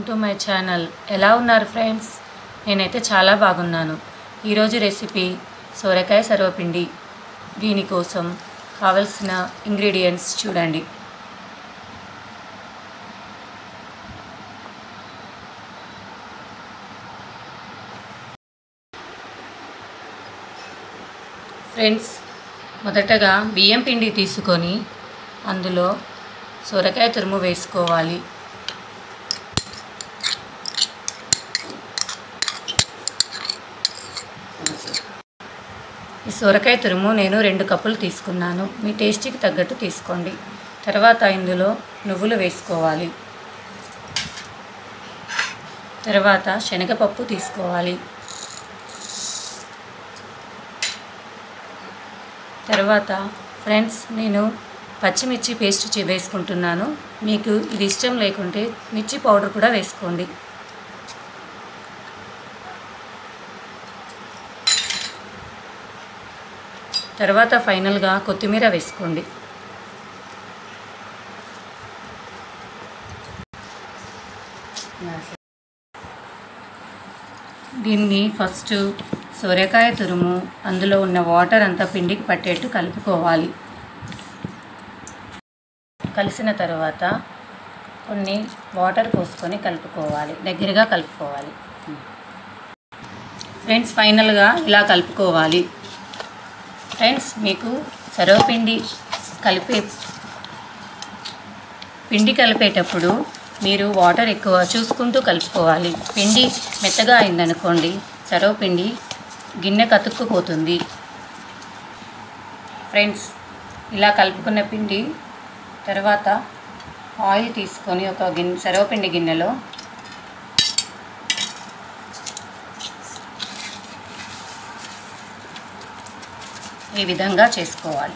to my channel ఎలా ఉన్నారు friends నేనైతే చాలా బాగున్నాను ఈరోజు రెసిపీ సోరకాయ సర్వపిండి దీనికోసం కావలసిన ఇంగ్రీడియంట్స్ చూడండి ఫ్రెండ్స్ మొదటగా బియ్యం పిండి తీసుకొని అందులో సొరకాయ తురుము వేసుకోవాలి ఈ సొరకాయ తురుము నేను రెండు కప్పులు తీసుకున్నాను మీ టేస్ట్కి తగ్గట్టు తీసుకోండి తర్వాత ఇందులో నువ్వులు వేసుకోవాలి తర్వాత శనగపప్పు తీసుకోవాలి తర్వాత ఫ్రెండ్స్ నేను పచ్చిమిర్చి పేస్ట్ చే- వేసుకుంటున్నాను మీకు ఇది ఇష్టం లేకుంటే మిర్చి పౌడర్ కూడా వేసుకోండి తర్వాత ఫైనల్గా కొత్తిమీర వేసుకోండి దీన్ని ఫస్ట్ సొరకాయ తురుము అందులో ఉన్న వాటర్ అంతా పిండికి పట్టేట్టు కలుపుకోవాలి కలిసిన తర్వాత కొన్ని వాటర్ పోసుకొని కలుపుకోవాలి దగ్గరగా కలుపుకోవాలి ఫ్రెండ్స్ ఫైనల్గా ఇలా కలుపుకోవాలి ఫ్రెండ్స్ మీకు సర్వపిండి కలిపే పిండి కలిపేటప్పుడు మీరు వాటర్ ఎక్కువ చూసుకుంటూ కలుపుకోవాలి పిండి మెత్తగా అయిందనుకోండి సర్వపిండి గిన్నె కతుక్కుపోతుంది ఫ్రెండ్స్ ఇలా కలుపుకున్న పిండి తర్వాత ఆయిల్ తీసుకొని ఒక గిన్నె సర్వపిండి గిన్నెలో ఈ విధంగా చేసుకోవాలి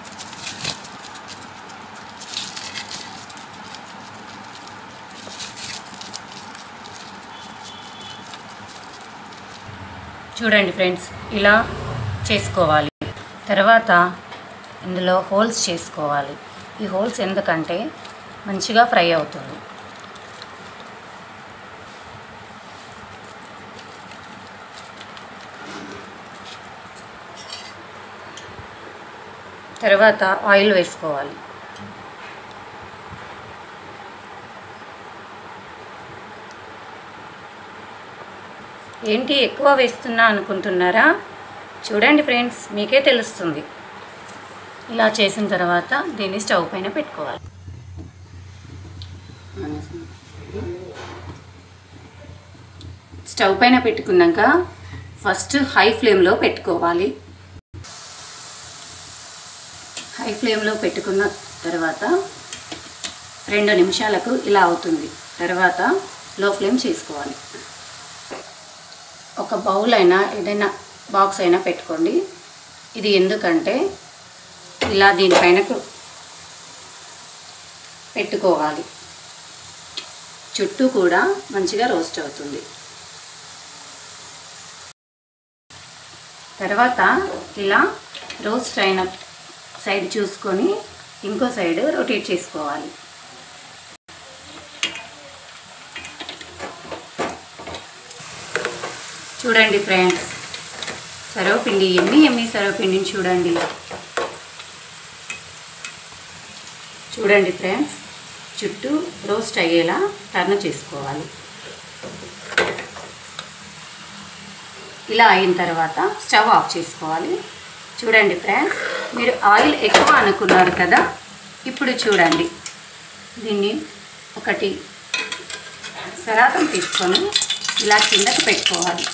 చూడండి ఫ్రెండ్స్ ఇలా చేసుకోవాలి తర్వాత ఇందులో హోల్స్ చేసుకోవాలి ఈ హోల్స్ ఎందుకంటే మంచిగా ఫ్రై అవుతుంది తర్వాత ఆయిల్ వేసుకోవాలి ఏంటి ఎక్కువ వేస్తున్నా అనుకుంటున్నారా చూడండి ఫ్రెండ్స్ మీకే తెలుస్తుంది ఇలా చేసిన తర్వాత దీన్ని స్టవ్ పైన పెట్టుకోవాలి స్టవ్ పైన పెట్టుకున్నాక ఫస్ట్ హై ఫ్లేమ్లో పెట్టుకోవాలి హై ఫ్లేమ్లో పెట్టుకున్న తర్వాత రెండు నిమిషాలకు ఇలా అవుతుంది తర్వాత లో ఫ్లేమ్ చేసుకోవాలి ఒక బౌల్ అయినా ఏదైనా బాక్స్ అయినా పెట్టుకోండి ఇది ఎందుకంటే ఇలా దీనిపైన పెట్టుకోవాలి చుట్టూ కూడా మంచిగా రోస్ట్ అవుతుంది తర్వాత ఇలా రోస్ట్ అయిన సైడ్ చూసుకొని ఇంకో సైడ్ రొటేట్ చేసుకోవాలి చూడండి ఫ్రెండ్స్ సర్వపిండి ఎమ్మి ఎమ్మి సర్వపిండిని చూడండి చూడండి ఫ్రెండ్స్ చుట్టూ రోస్ట్ అయ్యేలా టర్న్ చేసుకోవాలి ఇలా అయిన తర్వాత స్టవ్ ఆఫ్ చేసుకోవాలి చూడండి ఫ్రెండ్స్ మీరు ఆయిల్ ఎక్కువ అనుకున్నారు కదా ఇప్పుడు చూడండి దీన్ని ఒకటి సరాతం తీసుకొని ఇలా కిందకి పెట్టుకోవాలి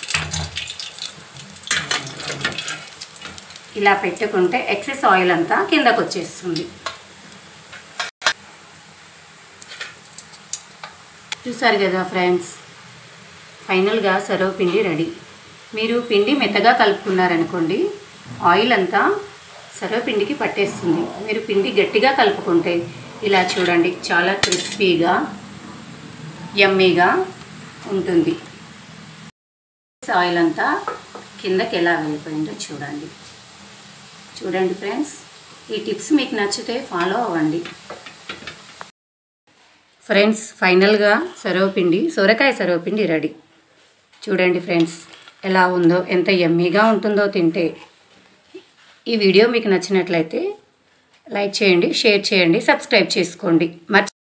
ఇలా పెట్టుకుంటే ఎక్సెస్ ఆయిల్ అంతా కిందకు వచ్చేస్తుంది చూసారు కదా ఫ్రెండ్స్ ఫైనల్గా సర్వ్ పిండి రెడీ మీరు పిండి మెత్తగా కలుపుకున్నారనుకోండి ఆయిల్ అంతా సర్వపిండికి పట్టేస్తుంది మీరు పిండి గట్టిగా కలుపుకుంటే ఇలా చూడండి చాలా క్రిస్పీగా యమ్మీగా ఉంటుంది ఆయిల్ అంతా కిందకి ఎలా వెళ్ళిపోయిందో చూడండి చూడండి ఫ్రెండ్స్ ఈ టిప్స్ మీకు నచ్చితే ఫాలో అవ్వండి ఫ్రెండ్స్ ఫైనల్గా సర్వపిండి సొరకాయ సర్వపిండి రెడీ చూడండి ఫ్రెండ్స్ ఎలా ఉందో ఎంత ఎమ్మీగా ఉంటుందో తింటే ఈ వీడియో మీకు నచ్చినట్లయితే లైక్ చేయండి షేర్ చేయండి సబ్స్క్రైబ్ చేసుకోండి మర్చి